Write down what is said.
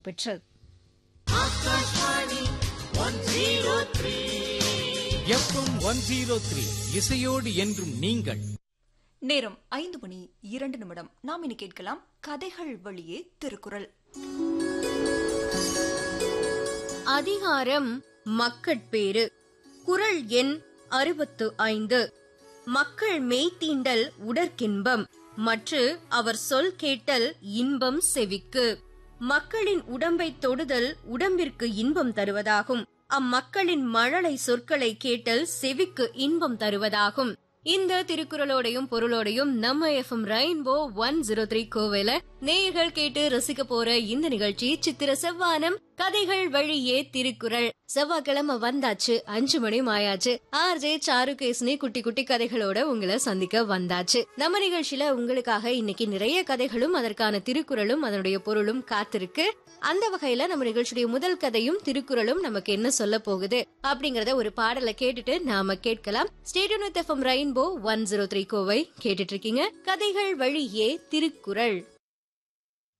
பெற்றது FM one zero three இசையோடு என்றும் நீங்கள் நேரம் ஐந்து மணி இரண்டு நிமிடம் நாம் இனி கேட்கலாம் கதைகள் வழியே திருக்குறள் அதிகாரம் மக்கட்பேறு குறள் எண் அறுபத்து ஐந்து மக்கள் மெய்த்தீண்டல் உடற்கின்பம் மற்று அவர் சொல் கேட்டல் இன்பம் செவிக்கு மக்களின் உடம்பை தொடுதல் உடம்பிற்கு இன்பம் தருவதாகும் அம்மக்களின் மழலை சொற்களை கேட்டல் செவிக்கு இன்பம் தருவதாகும் இந்த திருக்குறளோடையும் பொருளோடையும் நம்ம FM rainbow one zero three கோவில நேயர்கள் கேட்டு ரசிக்க போற இந்த நிகழ்ச்சி சித்திர செவ்வானம் கதைகள் வழியே திருக்குறள் செவ்வாய்க்கிழமை வந்தாச்சு அஞ்சு மணி ஆயாச்சு ஆர்ஜே சாருகேஸ்னி குட்டி குட்டி கதைகளோட உங்களை சந்திக்க வந்தாச்சு நம்ம நிகழ்ச்சியில உங்களுக்காக இன்னைக்கு நிறைய கதைகளும் அதற்கான திருக்குறளும் அதனுடைய பொருளும் காத்திருக்கு அந்த வகையில நம்ம நிகழ்ச்சியுடைய முதல் கதையும் திருக்குறளும் நமக்கு என்ன சொல்ல போகுது அப்படிங்கறத ஒரு பாடலை கேட்டுட்டு நாம கேட்கலாம் stay tuned with FM rainbow one zero three Kovai கேட்டுட்டு இருக்கீங்க கதைகள் வழியே திருக்குறள்